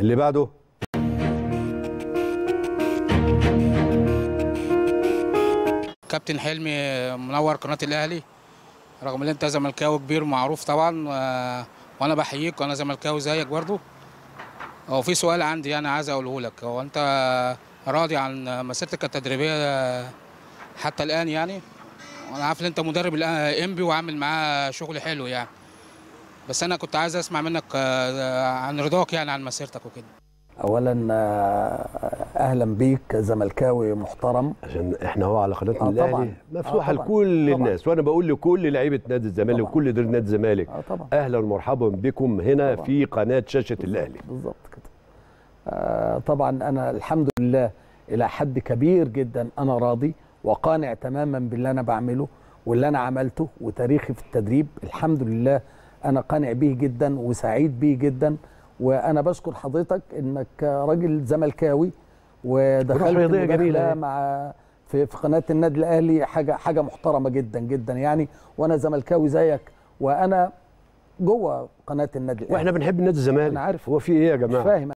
اللي بعده كابتن حلمي منور قناه الاهلي رغم ان انت زملكاوي كبير معروف طبعا و- وانا بحييك وانا زملكاوي زيك برضو هو في سؤال عندي انا عايز اقوله لك هو انت راضي عن مسيرتك التدريبيه حتى الان يعني وانا عارف ان انت مدرب الانبي وعامل معاه شغل حلو يعني بس انا كنت عايز اسمع منك آه، عن رضاك يعني عن مسيرتك وكده اولا آه، اهلا بيك زملكاوي محترم عشان احنا هو على قناه آه الاهلي طبعاً. مفتوحه آه طبعاً. لكل طبعاً. الناس وانا بقول لكل لعيبه نادي الزمالك طبعاً. وكل اداره نادي الزمالك اه طبعا اهلا ومرحبا بكم هنا طبعاً. في قناه شاشه الاهلي بالظبط كده آه طبعا انا الحمد لله الى حد كبير جدا انا راضي وقانع تماما باللي انا بعمله واللي انا عملته وتاريخي في التدريب الحمد لله انا قانع بيه جدا وسعيد بيه جدا وانا بشكر حضرتك انك راجل زملكاوي روح ودخلت رياضية مداخله جميلة. مع في, في قناه النادي الاهلي حاجه حاجه محترمه جدا جدا يعني وانا زملكاوي زيك وانا جوه قناه النادي الاهلي واحنا بنحب نادي الزمالك أنا عارف. هو في ايه يا مش جماعه فاهم